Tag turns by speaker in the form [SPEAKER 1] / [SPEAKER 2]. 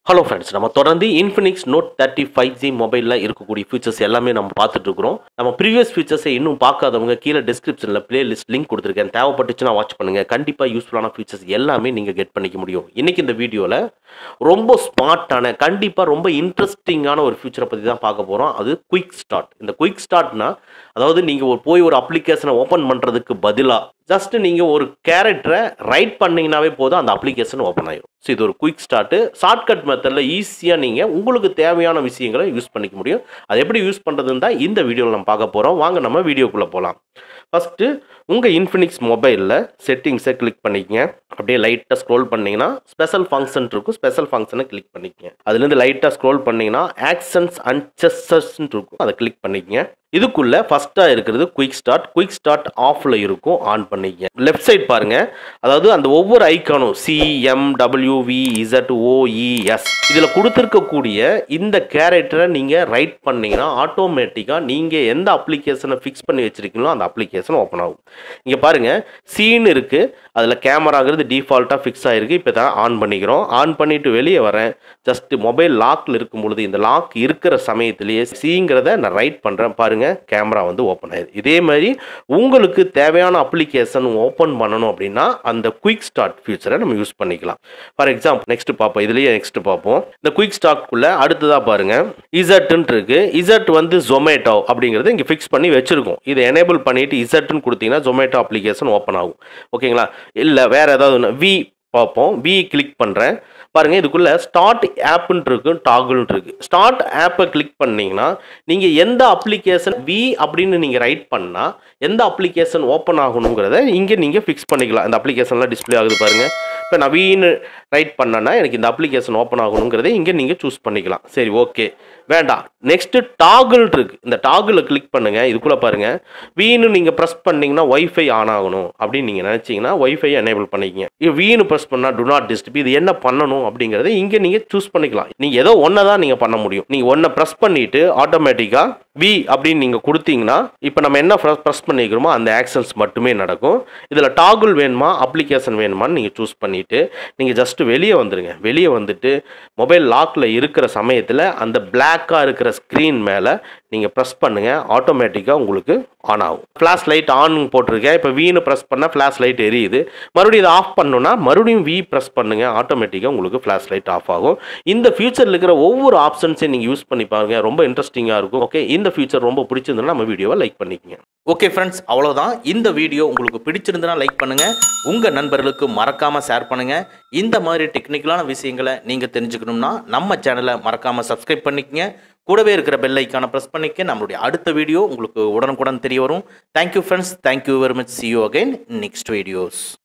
[SPEAKER 1] hello friends நம்ம தொடர்ந்து Infinix Note thirty five G மொபைலில் இருக்கக்கூடிய ஃபீச்சர்ஸ் எல்லாமே நம்ம பார்த்துட்டு இருக்கிறோம் நம்ம ப்ரீவியஸ் ஃபீச்சர்ஸை இன்னும் பார்க்காதவங்க கீழே டிஸ்கிரிப்ஷனில் பிளேலிஸ்ட் லிங்க் கொடுத்துருக்கேன் தேவைப்பட்டுச்சுன்னா வாட்ச் பண்ணுங்க கண்டிப்பாக யூஸ்ஃபுல்லான ஃபீச்சர்ஸ் எல்லாமே நீங்கள் கெட் பண்ணிக்க முடியும் இன்னைக்கு இந்த வீடியோவில் ரொம்ப ஸ்மார்ட்டான கண்டிப்பாக ரொம்ப இன்ட்ரெஸ்டிங்கான ஒரு ஃபியூச்சரை பற்றி தான் பார்க்க போகிறோம் அது குயிக் ஸ்டார்ட் இந்த குயிக் ஸ்டார்ட்னா அதாவது நீங்கள் ஒரு போய் ஒரு அப்ளிகேஷனை ஓப்பன் பண்ணுறதுக்கு பதிலாக ஜஸ்ட் நீங்கள் ஒரு கேரக்டரை ரைட் பண்ணீங்கன்னாவே போதும் அந்த அப்ளிகேஷன் ஓப்பன் ஆயிடும் ஸோ இது ஒரு குயிக் ஸ்டார்ட்டு ஷார்ட்கட் மெத்தடில் ஈஸியாக நீங்கள் உங்களுக்கு தேவையான விஷயங்களை யூஸ் பண்ணிக்க முடியும் அது எப்படி யூஸ் பண்ணுறதுன்னு தான் இந்த வீடியோவில் நம்ம பார்க்க போகிறோம் வாங்க நம்ம வீடியோக்குள்ளே போகலாம் ஃபஸ்ட்டு உங்கள் இன்ஃபினிக்ஸ் மொபைலில் செட்டிங்ஸை கிளிக் பண்ணிக்கங்க அப்படியே லைட்டாக ஸ்க்ரோல் பண்ணிங்கன்னா ஸ்பெஷல் ஃபங்க்ஷன் இருக்கும் ஸ்பெஷல் ஃபங்க்ஷனை கிளிக் பண்ணிக்கங்க அதுலேருந்து லைட்டாக ஸ்க்ரோல் பண்ணிங்கன்னா ஆக்ஷன்ஸ் அண்ட் செஸ்ஸஸ்ன்னு இருக்கும் அதை கிளிக் பண்ணிக்கங்க இதுக்குள்ள ஃபஸ்ட்டாக இருக்கிறது குயிக் ஸ்டார்ட் குயிக் ஸ்டார்ட் ஆஃபில் இருக்கும் ஆன் பண்ணிக்கங்க லெஃப்ட் சைட் பாருங்க அதாவது அந்த ஒவ்வொரு ஐக்கானும் C M W V Z O E S இதில் கொடுத்துருக்கக்கூடிய இந்த கேரக்டரை நீங்கள் ரைட் பண்ணீங்கன்னா ஆட்டோமேட்டிக்காக நீங்கள் எந்த அப்ளிகேஷனை ஃபிக்ஸ் பண்ணி வச்சிருக்கீங்களோ அந்த அப்ளிகேஷன் ஓப்பன் ஆகும் இங்கே பாருங்க சீன் இருக்குது அதில் கேமராங்கிறது டிஃபால்ட்டாக ஃபிக்ஸ் ஆகிருக்கு இப்போ தான் ஆன் பண்ணிக்கிறோம் ஆன் பண்ணிட்டு வெளியே வரேன் ஜஸ்ட் மொபைல் லாக்கில் இருக்கும் பொழுது இந்த லாக் இருக்கிற சமயத்திலேயே சீங்கிறத நான் ரைட் பண்ணுறேன் பாருங்க கேமரா வந்து ஓப்பன் ஆயிடுது இதே மாதிரி உங்களுக்கு தேவையான அப்ளிகேஷன் ஓப்பன் பண்ணணும் அப்படின்னா அந்த குயிக் ஸ்டார்ட் ஃபியூச்சரை நம்ம யூஸ் பண்ணிக்கலாம் ஃபார் எக்ஸாம்பிள் நெக்ஸ்ட் பார்ப்போம் இதுலேயே நெக்ஸ்ட் பார்ப்போம் இந்த குயிக் ஸ்டார்ட்குள்ளே அடுத்ததாக பாருங்க இசட்டுன்ட்டு இருக்கு இசட் வந்து ஜொமேட்டோ அப்படிங்கிறது இங்கே ஃபிக்ஸ் பண்ணி வச்சிருக்கோம் இதை எனேபிள் பண்ணிட்டு இசட்டுன்னு கொடுத்தீங்கன்னா ஜொமேட்டோ அப்ளிகேஷன் ஓப்பன் ஆகும் ஓகேங்களா இல்லை வேற ஏதாவது ஒன்று வி பார்ப்போம் வி கிளிக் பண்ணுறேன் பாருங்க இதுக்குள்ள ஸ்டார்ட் ஆப்னு இருக்கு டாகுல்னு இருக்கு ஸ்டார்ட் ஆப்பை கிளிக் பண்ணீங்கன்னா நீங்கள் எந்த அப்ளிகேஷன் வி அப்படின்னு நீங்கள் ரைட் பண்ணால் எந்த அப்ளிகேஷன் ஓப்பன் ஆகணுங்கிறத இங்கே நீங்கள் ஃபிக்ஸ் பண்ணிக்கலாம் இந்த அப்ளிகேஷன்லாம் டிஸ்ப்ளே ஆகுது பாருங்க இப்போ நான் வீன்னு ரைட் பண்ணேன்னா எனக்கு இந்த அப்ளிகேஷன் ஓப்பன் ஆகணுங்கிறத இங்கே நீங்கள் சூஸ் பண்ணிக்கலாம் சரி ஓகே வேண்டாம் நெக்ஸ்ட்டு டாகிள் இருக்கு இந்த டாகிளை கிளிக் பண்ணுங்க இதுக்குள்ளே பாருங்க வீணு நீங்கள் ப்ரெஸ் பண்ணீங்கன்னா ஒய்ஃபை ஆன் ஆகணும் அப்படின்னு நீங்கள் நினச்சிங்கன்னா ஒய்ஃபை எனேபிள் பண்ணிக்கங்க இது வீணு ப்ரெஸ் பண்ணால் டு நாட் டிஸ்டர்ப் இது என்ன பண்ணணும் அப்படிங்கிறத இங்கே நீங்கள் சூஸ் பண்ணிக்கலாம் நீங்கள் ஏதோ ஒன்றை தான் நீங்கள் பண்ண முடியும் நீங்கள் ஒன்றை ப்ரெஸ் பண்ணிட்டு ஆட்டோமேட்டிக்காக வி அப்படின்னு நீங்கள் கொடுத்தீங்கன்னா இப்போ நம்ம என்ன ப்ரெஸ் பண்ணிக்கிறோமோ அந்த ஆக்ஷன்ஸ் மட்டுமே நடக்கும் இதில் டாகுல் வேணுமா அப்ளிகேஷன் வேணுமான்னு நீங்கள் சூஸ் பண்ணிவிட்டு நீங்கள் ஜஸ்ட் வெளியே வந்துடுங்க வெளியே வந்துட்டு மொபைல் லாக்கில் இருக்கிற சமயத்தில் அந்த பிளாக்காக இருக்கிற ஸ்க்ரீன் மேலே நீங்கள் ப்ரெஸ் பண்ணுங்கள் ஆட்டோமேட்டிக்காக உங்களுக்கு ஆன் ஆகும் ஃப்ளாஷ் லைட் ஆன் போட்டிருக்கேன் இப்போ வீனு ப்ரெஸ் பண்ணால் ஃப்ளாஷ் லைட் எரியுது மறுபடியும் இதை ஆஃப் பண்ணணும்னா மறுபடியும் வி ப்ரெஸ் பண்ணுங்கள் ஆட்டோமேட்டிக்காக உங்களுக்கு ஃப்ளாஷ் லைட் ஆஃப் ஆகும் இந்த ஃபியூச்சரில் இருக்கிற ஒவ்வொரு ஆப்ஷன்ஸையும் நீங்கள் யூஸ் பண்ணி பாருங்க ரொம்ப இன்ட்ரெஸ்டிங்காக இருக்கும் ஓகே இந்த ஃபியூச்சர் ரொம்ப பிடிச்சிருந்தா நம்ம வீடியோவை லைக் பண்ணிக்கங்க
[SPEAKER 2] ஓகே ஃப்ரெண்ட்ஸ் அவ்வளோதான் இந்த வீடியோ உங்களுக்கு பிடிச்சிருந்தனா லைக் பண்ணுங்க உங்க நண்பர்களுக்கு மறக்காம ஷேர் பண்ணுங்க இந்த மாதிரி டெக்னிக்கலான விஷயங்களை நீங்க தெரிஞ்சுக்கணும்னா நம்ம சேனலை மறக்காம சப்ஸ்கிரைப் பண்ணிக்கங்க கூடவே இருக்கிற பெல் ஐக்கானை ப்ரெஸ் பண்ணிக்க நம்மளுடைய அடுத்த வீடியோ உங்களுக்கு உடனுக்குடன் தெரிய வரும் thank you friends thank you very much see you again next videos